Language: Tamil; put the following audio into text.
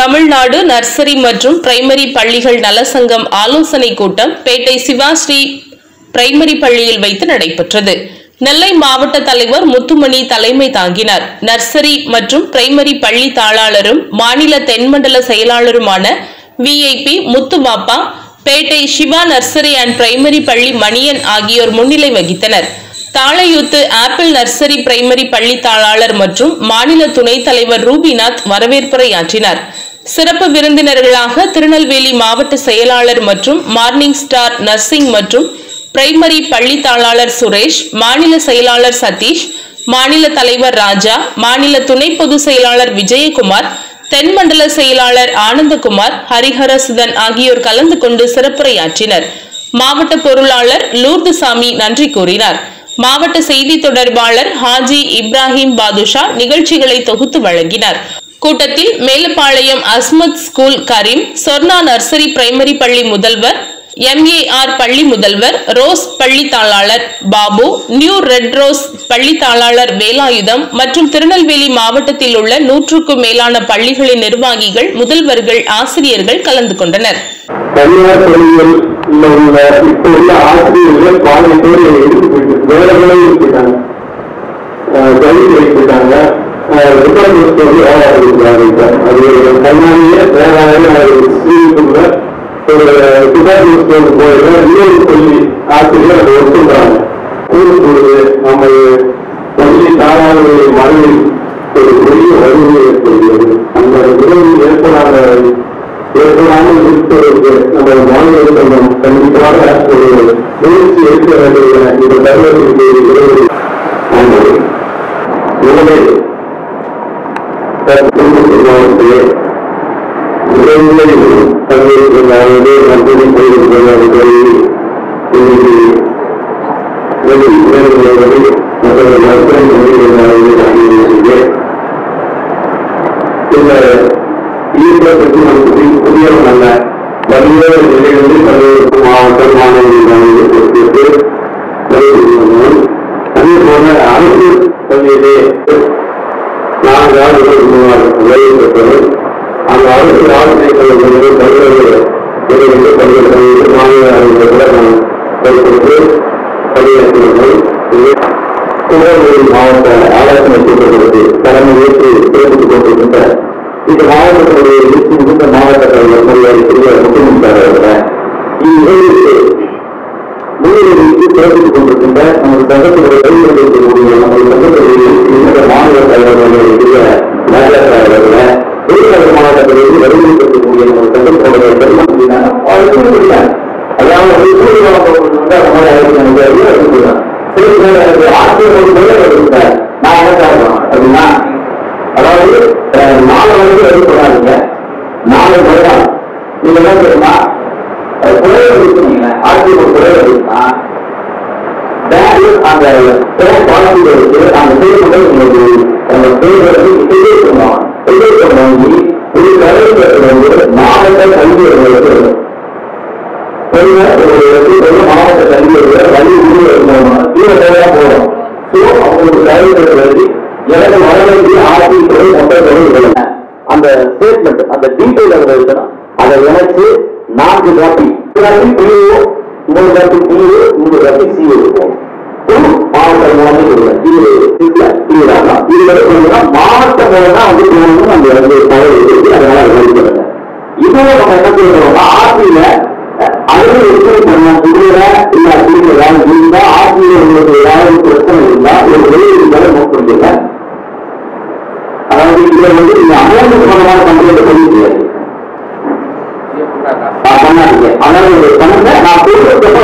தமிழ்நாடு நர்சரி மற்றும் பிரைமரி பள்ளிகள் நலசங்கம் ஆலோசனை கூட்டம் பேட்டை சிவாஸ்ரீ பிரைமரி பள்ளியில் வைத்து நடைபெற்றது நெல்லை மாவட்ட தலைவர் முத்துமணி தலைமை தாங்கினார் நர்சரி மற்றும் பிரைமரி பள்ளி தாளாளரும் மாநில தென்மண்டல செயலாளருமான VIP Muthupappa Pettai Siva nursery and primary பள்ளி மணியன் ஆகியோர் முன்னிலை வகித்தனர் தாளையூத்து ஆப்பிள் நர்சரி பிரைமரி பள்ளி தாளாளர் மற்றும் மாநில துணைத் தலைவர் ரூபிநாத் வரவேற்புரையாற்றினார் சிறப்பு விருந்தினர்களாக திருநெல்வேலி மாவட்ட செயலாளர் மற்றும் மார்னிங் ஸ்டார் நர்சிங் மற்றும் பிரைமரி பள்ளி தாளாளர் சுரேஷ் மாநில செயலாளர் சதீஷ் மாநில தலைவர் ராஜா மாநில துணை பொதுச் செயலாளர் விஜயகுமார் தென்மண்டல செயலாளர் ஆனந்தகுமார் ஹரிஹரசுதன் ஆகியோர் கலந்து கொண்டு சிறப்புரையாற்றினர் மாவட்ட பொருளாளர் லூர்துசாமி நன்றி கூறினார் மாவட்ட செய்தி தொடர்பாளர் ஹாஜி இப்ராஹிம் பாதுஷா நிகழ்ச்சிகளை தொகுத்து வழங்கினார் கூட்டத்தில் Melapalayam Asmath school Karim Sorna nursery primary பள்ளி முதல்வர் எம்ஏஆர் பள்ளி முதல்வர் ரோஸ் பள்ளி தாளாளர் பாபு நியூ ரெட் ரோஸ் பள்ளி தாளாளர் வேலாயுதம் மற்றும் திருநெல்வேலி மாவட்டத்தில் உள்ள நூற்றுக்கும் மேலான பள்ளிகளின் நிர்வாகிகள் முதல்வர்கள் ஆசிரியர்கள் கலந்து கொண்டனர் தனியார் பள்ளிகள் உள்ள இப்போ உள்ள ஆசிரியர்கள் பாதி பேர் எடுத்து போயிட்டு வேற வேலையில் போயிட்டாங்க கல்வி போயிட்டாங்க டிபார்ட்மெண்ட் வந்து வேலை இருக்கிறாங்க இப்ப அது ஒரு தனியாரியே வேற ஸ்கூலுக்குள்ள ஒரு டிபார்ட்மெண்ட் ஸ்டோர் போயிட்டு இன்னொரு பள்ளி ஆசிரியர் அதை ஒத்துக்கிறாங்க ஸ்கூலுக்கு ஒரு நம்ம பள்ளி தாராள மனதில் ஒரு பெரிய வலிமை ஏற்படுகிறது அந்த விளைவு ஏற்படாத ஏற்படாமல் இருப்பதற்கு நம்ம மாநிலத்தில் நாம் கண்டிப்பாக ஒரு முயற்சி எடுக்க வேண்டிய இந்த தருணத்திற்கு விரைவில் ஆண்டது. எனவே தற்போது மாவட்டத்திலே விரைவில் பங்கேற்கிறார்களே நன்றி செய்திருக்கிறார்கள் இன்னைக்கு வெளி வேலைகளை மற்ற மருத்துவ மொழிகள் இந்த ஈர்ப்பை பற்றி நமக்கு புதியவன் அல்ல வலிய நிலையிலிருந்து பல்வேறு மாவட்ட மாணவர்கள் பொறுப்பேற்று வருகின்றனர் அதே போல அரசு பள்ளியிலே நான்கு ஆண்டுகள் முன்னால் வேலை பெற்றவர் அந்த அரசு ஆலோசனை கல்விகளில் பல்வேறு நிலைகளில் பல்வேறு மாநில அறிஞர்களை நான் வைத்திருந்து பணியாற்றினர்கள் திருநெல்வேலி மாவட்ட ஆலோசனை கூட்டத்திற்கு தலைமை ஏற்று தேர்ந்தெடுத்துக் கொண்டிருக்கின்ற இந்த மாவட்டத்தினுடைய இருபத்தி மிகுந்த மாவட்ட தலைவர் மரியாதை பெரிய முக்கியமன்றார் அவர்களை இந்நிகழ்வுக்கு முன்னிலைக்கு சிறப்பித்துக் கொண்டிருக்கின்ற நமது சங்கத்தினுடைய கைவிட இருக்கக்கூடிய நமது சங்கத்தினுடைய இந்த மாநில தலைவர்களுடைய பெரிய ராஜாக்கா அவர்களை விருதுநகர் மாவட்டத்திலிருந்து வருகைப்படுத்தக்கூடிய நமது சங்கத்தினுடைய பெருமாள் அதாவது வந்து அந்த மாதிரி ஆயிரத்தி சரி எனக்கு ஆசிரியர் ஒரு பேர் எடுத்தார் நான் என்ன காரணம் அப்படின்னா அதாவது அஹ், நாலு வரைக்கும் எது சொல்லாதீங்க நாலு வருடம் நீங்க என்ன தெரியுமா குறைய இருக்குங்க ஆசிரியர் ஒரு குறைய இருக்குன்னா பேங்க் அந்த பேங்க் பாலிசி இருக்கு அந்த பேர் வந்து உங்களுக்கு அந்த பேர் வந்து செய்தி சொன்னோம் செய்தி வாங்கி ஒரு கலைஞர் வந்து மாவட்ட கல்வி அலுவலகத்தில் ஒரு மாவட்ட கல்வியில் வழி உருவாக்கணும் கீழே தேவையா போறோம் ஸோ அவங்களுக்கு கல்வியை எழுதி எனக்கு வரவேண்டிய ஆசிரியர்களை மொத்தம் சொல்லுங்க அந்த ஸ்டேட்மெண்ட் அந்த டீட்டெயில் அதில் இருக்கணும் அதை இணைச்சு நான்கு காப்பி காப்பி பிஓ மூணு காப்பி பிஓ மூணு காப்பி சிஓ இருக்கும் மாவட்ட மூலமே கொடுங்க இது இல்ல இதுதான் இது வந்து மாவட்ட மூலம் தான் வந்து போகணும் நம்ம வந்து தகவல் இருக்கு அதனால வெளிப்படுங்க இதுவும் நம்ம என்ன செய்யறோம்னா ஆசியில அழுது எப்படி பண்ண புரியல இல்ல புரியல இருந்தா ஆசிரியர் உங்களுக்கு ஏதாவது பிரச்சனை இருந்தா ஒரு வெளியே இருந்தாலும் நோட் பண்ணிக்கல அதாவது இதுல வந்து நீங்க அமௌண்ட் சம்பந்தமான கம்ப்ளைண்ட் பண்ண முடியாது நான் பண்ணாதீங்க அதாவது ஒரு பண்ணுங்க நான் கொடுத்த